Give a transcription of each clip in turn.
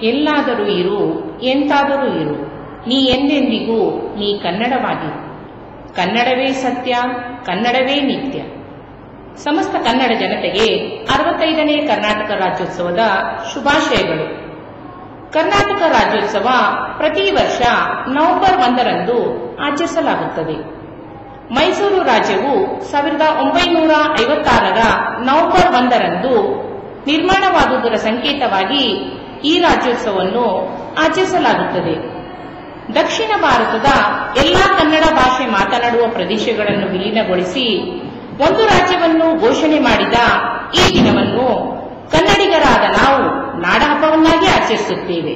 ಎಲ್ಲಾದರೂ ಇರು ಎಂತಾದರೂ ಇರು ನೀ ಎಂದೆಂದಿಗೂ ನೀ ಕನ್ನಡವಾಗಿರು ಕನ್ನಡವೇ ಸತ್ಯ ಕನ್ನಡವೇ ನಿತ್ಯ ಸಮಸ್ತ ಕನ್ನಡ ಜನತೆಗೆ ಅರವತ್ತೈದನೇ ಕರ್ನಾಟಕ ರಾಜ್ಯೋತ್ಸವದ ಶುಭಾಶಯಗಳು ಕರ್ನಾಟಕ ರಾಜ್ಯೋತ್ಸವ ಪ್ರತಿ ವರ್ಷ ನವೆಂಬರ್ ಒಂದರಂದು ಆಚರಿಸಲಾಗುತ್ತದೆ ಮೈಸೂರು ರಾಜ್ಯವು ಸಾವಿರದ ಒಂಬೈನೂರ ಐವತ್ತಾರರ ನವೆಂಬರ್ ಒಂದರಂದು ನಿರ್ಮಾಣವಾದುದರ ಸಂಕೇತವಾಗಿ ಈ ರಾಜ್ಯೋತ್ಸವವನ್ನು ಆಚರಿಸಲಾಗುತ್ತದೆ ದಕ್ಷಿಣ ಭಾರತದ ಎಲ್ಲಾ ಕನ್ನಡ ಭಾಷೆ ಮಾತನಾಡುವ ಪ್ರದೇಶಗಳನ್ನು ವಿಲೀನಗೊಳಿಸಿ ಒಂದು ರಾಜ್ಯವನ್ನು ಘೋಷಣೆ ಮಾಡಿದ ಈ ದಿನವನ್ನು ಕನ್ನಡಿಗರಾದ ನಾವು ನಾಡಹಬ್ಬವನ್ನಾಗಿ ಆಚರಿಸುತ್ತೇವೆ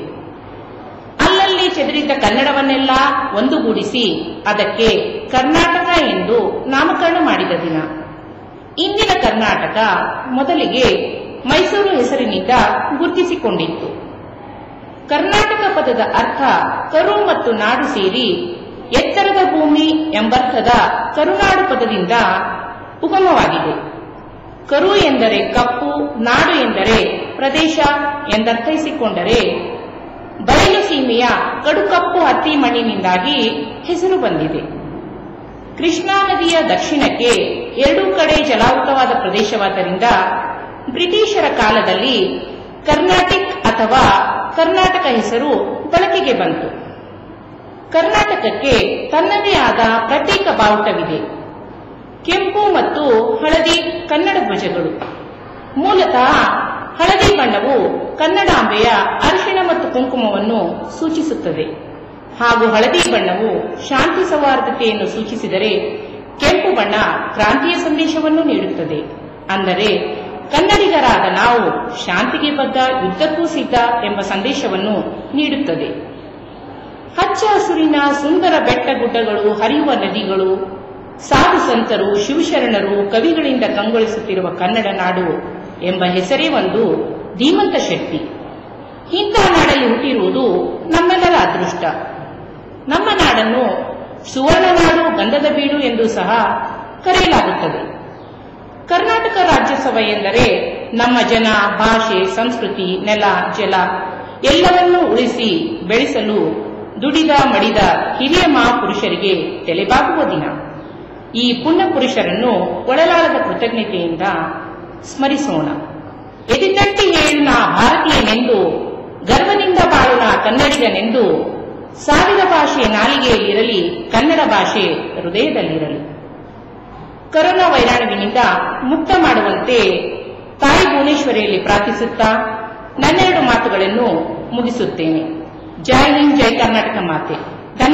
ಅಲ್ಲಲ್ಲಿ ಚೆದರಿದ್ದ ಕನ್ನಡವನ್ನೆಲ್ಲ ಒಂದುಗೂಡಿಸಿ ಅದಕ್ಕೆ ಕರ್ನಾಟಕ ಎಂದು ನಾಮಕರಣ ಮಾಡಿದ ದಿನ ಇಂದಿನ ಕರ್ನಾಟಕ ಮೊದಲಿಗೆ ಮೈಸೂರು ಹೆಸರಿನಿಂದ ಗುರುತಿಸಿಕೊಂಡಿತ್ತು ಕರ್ನಾಟಕ ಪದದ ಅರ್ಥ ಕರು ಮತ್ತು ನಾಡು ಸೇರಿ ಎತ್ತರದ ಭೂಮಿ ಎಂಬರ್ಥದ ಕರುನಾಡು ಪದದಿಂದ ಉಗಮವಾಗಿದೆ ಕರು ಎಂದರೆ ಕಪ್ಪು ನಾಡು ಎಂದರೆ ಪ್ರದೇಶ ಎಂದರ್ಥೈಸಿಕೊಂಡರೆ ಬಯಲು ಸೀಮೆಯ ಕಡುಕಪ್ಪು ಹತ್ತಿ ಮಣ್ಣಿನಿಂದಾಗಿ ಹೆಸರು ಬಂದಿದೆ ಕೃಷ್ಣಾ ನದಿಯ ದಕ್ಷಿಣಕ್ಕೆ ಎರಡೂ ಕಡೆ ಜಲಾವೃತವಾದ ಪ್ರದೇಶವಾದ್ದರಿಂದ ಬ್ರಿಟಿಷರ ಕಾಲದಲ್ಲಿ ಕರ್ನಾಟಿಕ್ ಅಥವಾ ಕರ್ನಾಟಕ ಹೆಸರು ಬಳಕೆಗೆ ಬಂತು ಕರ್ನಾಟಕಕ್ಕೆ ತನ್ನದೇ ಆದ ಪ್ರತ್ಯೇಕ ಬಾವುಟವಿದೆ ಕೆಂಪು ಮತ್ತು ಹಳದಿ ಕನ್ನಡ ಧ್ವಜಗಳು ಮೂಲತಃ ಹಳದಿ ಬಣ್ಣವು ಕನ್ನಡಾಂಬೆಯ ಅರಿಶಿಣ ಮತ್ತು ಕುಂಕುಮವನ್ನು ಸೂಚಿಸುತ್ತದೆ ಹಾಗೂ ಹಳದಿ ಬಣ್ಣವು ಶಾಂತಿ ಸೌಹಾರ್ದತೆಯನ್ನು ಸೂಚಿಸಿದರೆ ಕೆಂಪು ಬಣ್ಣ ಕ್ರಾಂತಿಯ ಸಂದೇಶವನ್ನು ನೀಡುತ್ತದೆ ಅಂದರೆ ಕನ್ನಡಿಗರಾದ ನಾವು ಶಾಂತಿಗೆ ಬದ್ಧ ಯುದ್ಧಕ್ಕೂ ಸಿದ್ಧ ಎಂಬ ಸಂದೇಶವನ್ನು ನೀಡುತ್ತದೆ ಹಚ್ಚ ಹಸುರಿನ ಸುಂದರ ಬೆಟ್ಟ ಗುಡ್ಡಗಳು ಹರಿಯುವ ನದಿಗಳು ಸಾಧು ಸಂತರು ಶಿವಶರಣರು ಕವಿಗಳಿಂದ ಕಂಗೊಳಿಸುತ್ತಿರುವ ಕನ್ನಡ ನಾಡು ಎಂಬ ಹೆಸರೇ ಒಂದು ಧೀಮಂತ ಶಕ್ತಿ ಇಂತಹ ನಾಡಲ್ಲಿ ಹುಟ್ಟಿರುವುದು ನಮ್ಮೆಲ್ಲರ ಅದೃಷ್ಟ ನಮ್ಮ ನಾಡನ್ನು ಸುವರ್ಣ ನಾಡು ಗಂಧದ ಬೀಡು ಎಂದು ಸಹ ಕರೆಯಲಾಗುತ್ತದೆ ಕರ್ನಾಟಕ ರಾಜ್ಯೋತ್ಸವ ಎಂದರೆ ನಮ್ಮ ಜನ ಭಾಷೆ ಸಂಸ್ಕೃತಿ ನೆಲ ಜಲ ಎಲ್ಲವನ್ನೂ ಉಳಿಸಿ ಬೆಳೆಸಲು ದುಡಿದ ಮಡಿದ ಹಿರಿಯ ಮಹಾಪುರುಷರಿಗೆ ತಲೆಬಾಗುವ ದಿನ ಈ ಪುಣ್ಯ ಪುರುಷರನ್ನು ಒಳಲಾಳದ ಕೃತಜ್ಞತೆಯಿಂದ ಸ್ಮರಿಸೋಣ ಎದಿತಟ್ಟಿ ಹೇಳುನ ಭಾರತೀಯನೆಂದು ಗರ್ವದಿಂದ ಬಾಳುನ ಕನ್ನಡಿಗನೆಂದು ಸಾವಿರ ಭಾಷೆ ನಾಲಿಗೆಯಲ್ಲಿರಲಿ ಕನ್ನಡ ಭಾಷೆ ಹೃದಯದಲ್ಲಿರಲಿ ಕರೋನಾ ವೈರಾಣುವಿನಿಂದ ಮುಕ್ತ ಮಾಡುವಂತೆ ತಾಯಿ ಭುವನೇಶ್ವರಿಯಲ್ಲಿ ಪ್ರಾರ್ಥಿಸುತ್ತಾ ನನ್ನೆರಡು ಮಾತುಗಳನ್ನು ಮುಗಿಸುತ್ತೇನೆ ಜೈ ಹಿಂದ್ ಜೈ ಕರ್ನಾಟಕ ಮಾತೆ